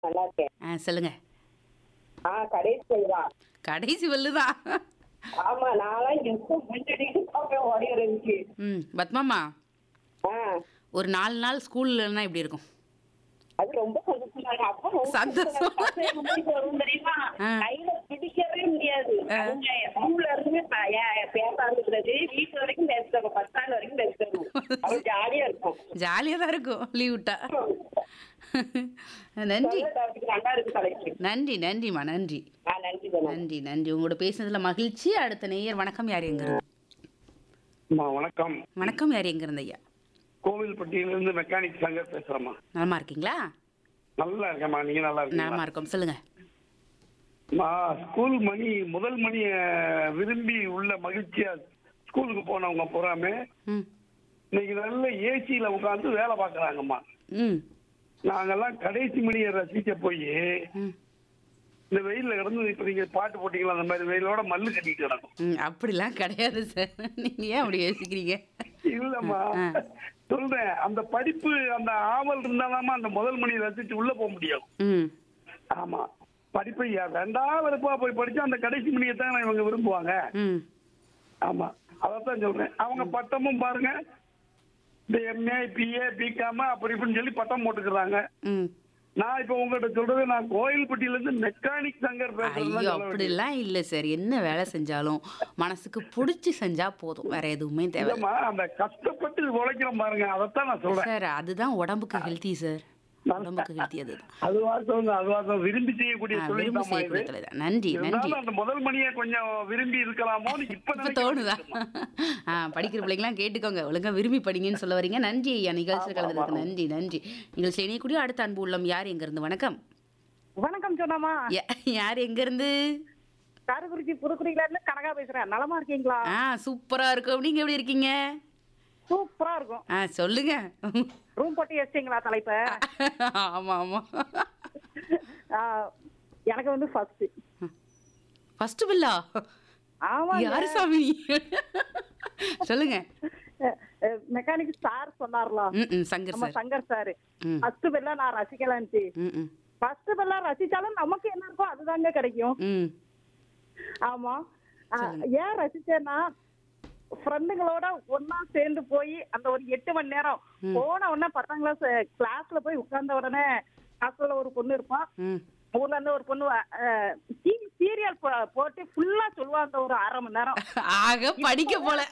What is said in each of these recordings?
நல்லா இருக்கேன் ஆ சொல்லுங்க ஆ கடைசி சொல்லுதான் கடைசி வல்லுதான் ஆமா நான்லாம் எப்போ முன்னாடி பார்ப்பேன் ஓடி இருந்துச்சு ம் பத்மாமா ஆ ஒரு நாலு நாள் ஸ்கூல்லன்னா எப்படி இருக்கும் அது ரொம்ப சந்தோஷம் அப்போ ரொம்ப சந்தோஷம். பசங்க முன்னாடி வரும் தெரியுமா ஆ. கையில பிடிக்கவே முடியாது ஆ. அவங்க ஸ்கூல்ல இருந்து ப- ஏ- பேச ஆரம்பிக்கிறது வீட்டு வரைக்கும் பேசுறாங்க பஸ் ஸ்டாண்ட் வரைக்கும் பேசுறாங்க அது ஜாலியா இருக்கும் ஜாலியாக தான் இருக்கும் லீவ் விட்டா நன்றி சொல்ல டாபிக் நல்லா இருக்கு தலைக்கு நன்றி நன்றிம்மா நன்றி ஆ நன்றி தானே நன்றி நன்றி உங்களோட பேசுனதுல மகிழ்ச்சி அடுத்த நேயர் வணக்கம் யார் எங்க இருந்து அம்மா வணக்கம் வணக்கம் யார் எங்க இருந்து ஐயா கோவில்பட்டியிலிருந்து மெக்கானிக் சங்கர் பேசுறேம்மா நலமா இருக்கீங்களா நல்லா இருக்கேம்மா நீங்க நல்லா நலமா இருக்கீங்களா இருக்கோம் சொல்லுங்க நான் ஸ்கூல் மணி முதல் மணிய விரும்பி உள்ள மகிழ்ச்சியா ஸ்கூலுக்கு போனவங்க பூராமே ம் இன்னைக்கு நல்ல ஏசியில உட்காந்து வேலை பார்க்கறாங்கம்மா ம் நாங்கெல்லாம் கடைசி மணியை ரசிக்க போய் ம் இந்த வெயில்ல கிடந்து இப்ப நீங்க பாட்டு போட்டீங்களா அந்த மாதிரி வெயிலோட மல்லு கட்டிட்டு கிடக்கும் ம் அப்படிலாம் கிடையாது சார் நீங்க ஏன் அப்படி யோசிக்கிறீங்க இல்லம்மா ஆ. சொல்றேன் அந்த படிப்பு அந்த ஆவல் இருந்தாலாமா அந்த முதல் மணி ரசிச்சு உள்ள போக முடியும் ம் ஆமா படிப்பு யா- ரெண்டாவது வெறுப்பா போய் படிச்சா அந்த கடைசி மணியை தான் இவங்க விரும்புவாங்க ம் ஆமா அதைத்தான் சொல்றேன் அவங்க பட்டமும் பாருங்க இந்த எம்ஏ பிஏ பிகாம அப்படி இப்படின்னு சொல்லி பட்டம் போட்டுக்கிறாங்க ம் நான் இப்ப உங்ககிட்ட சொல்றது நான் கோயில்பட்டியில இருந்து மெக்கானிக் சங்கர் ஐயோ பேசுறேன் அப்படிலாம் இல்லை சார் என்ன வேலை செஞ்சாலும் மனசுக்கு பிடிச்சி செஞ்சா போதும் வேற எதுவுமே தேவை இல்லம்மா அந்த கஷ்டப்பட்டு உழைக்கிறோம் பாருங்க அதைத்தான் நான் சொல்றேன் சார் அதுதான் உடம்புக்கு ஹெல்த்தி சார் உடம்புக்கு ஹெல்த்தி அதுதான் அது வாசம் அது வாசம் விரும்பி செய்யக்கூடிய ஆ, தொழில் விரும்பி தான் இது செய்யக்கூடிய தொழில் தான். நன்றி நன்றி இருந்தாலும் அந்த முதல் மணியை கொஞ்சம் விரும்பி இருக்கலாமோன்னு இப்ப இப்ப நினைக்கிறேன். தோணுதா ஆ படிக்கிற பிள்ளைங்களாம் கேட்டுக்கோங்க ஒழுங்கா விரும்பி படிங்கன்னு சொல்ல வரீங்க நன்றி ஐயா நிகழ்ச்சியில் கலந்ததுக்கு நன்றி நன்றி நிகழ்ச்சி இணையக்கூடிய அடுத்த அன்பு உள்ளம் யார் எங்க இருந்து வணக்கம் வணக்கம் சொன்னாமா யா- யார் எங்க இருந்து காரைக்குறிச்சி புதுக்குடியில இருந்து கனகா பேசுறேன் நலமா இருக்கீங்களா ஆ சூப்பரா இருக்கும் நீங்க எப்படி இருக்கீங்க சூப்பரா இருக்கும் ஆ சொல்லுங்க ரூம் போட்டு வச்சிங்களா தலைப்ப ஆமா ஆமா ஆ, எனக்கு வந்து ஃபர்ஸ்ட் ஃபர்ஸ்ட் பில்லா ஆமா யாரு சாமி நீ? சொல்லுங்க மெக்கானிக் சார் சொன்னார்ல ம் ம் சங்கர் நம்ம சார் சங்கர் சார் ம் ஃபர்ஸ்ட் பெல்லாம் நான் ரசிக்கலான்ட்டு ம் ம் ஃபர்ஸ்ட் பெல்லாம் ரசிச்சாலும் நமக்கு என்ன இருக்கோ அதுதாங்க கிடைக்கும் ம் ஆமா ஆ, ஏன் ரசிச்சேன்னா ஃப்ரெண்டுங்களோட ஒன்னா சேர்ந்து போய் அந்த ஒரு எட்டு மணி நேரம் போன உடனே பத்தாம் கிளாஸ் கிளாஸ்ல போய் உட்கார்ந்த உடனே ஹாஸ்டல்ல ஒரு பொண்ணு இருப்பா ம் ஊர்ல இருந்து ஒரு பொண்ணு சீரியல் போட்டு ஃபுல்லா சொல்லுவா அந்த ஒரு அரை மணி நேரம் ஆக படிக்க போல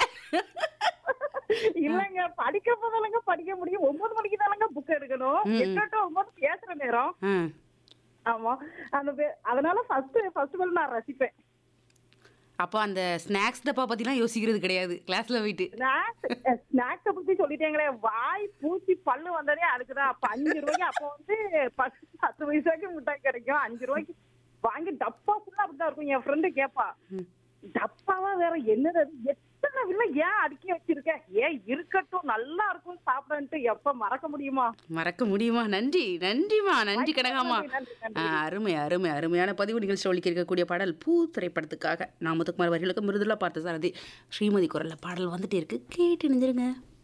இல்லங்க படிக்க போதாலங்க படிக்க முடியும் ஒன்பது மணிக்கு தானங்க புக் எடுக்கணும் ம். எட்டு டு ஒன்பது பேசுற நேரம் ம் ஆமா அந்த பே- அதனால ஃபர்ஸ்ட் ஃபர்ஸ்ட் நான் ரசிப்பேன் அப்போ அந்த ஸ்நாக்ஸ் டப்பா பத்திலாம் யோசிக்கிறது கிடையாது கிளாஸ்ல போயிட்டு ஸ்நாக்ஸ பத்தி சொல்லிட்டேங்களே வாய் பூச்சி பல்லு வந்ததே அதுக்குதான் அப்ப அஞ்சு ரூபாய்க்கு அப்போ வந்து பத்து பத்து பைசாக்கு மிட்டாய் கிடைக்கும் அஞ்சு ரூபாய்க்கு வாங்கி டப்பா ஃபுல்லா அப்படிதான் இருக்கும் என் ஃப்ரெண்டு கேப்பா டப்பாவா வேற என்னது அது? எத்தனை வில்ல ஏன் அடுக்கி வச்சிருக்க ஏன் இருக்கட்டும் நல்லா இருக்கும் சாப்பிடன்ட்டு எப்ப மறக்க முடியுமா மறக்க முடியுமா நன்றி நன்றிமா நன்றி கனகாமா நன்றி, நன்றி. ஆ, அருமை அருமை அருமையான பதிவு நிகழ்ச்சி ஒழிக்க இருக்கக்கூடிய பாடல் பூ திரைப்படத்துக்காக நாமத்துக்குமார் வரிகளுக்கு மிருதுலா பார்த்த சாரதி ஸ்ரீமதி குரல்ல பாடல் வந்துட்டே இருக்கு கேட்டு நிஞ்சிருங்க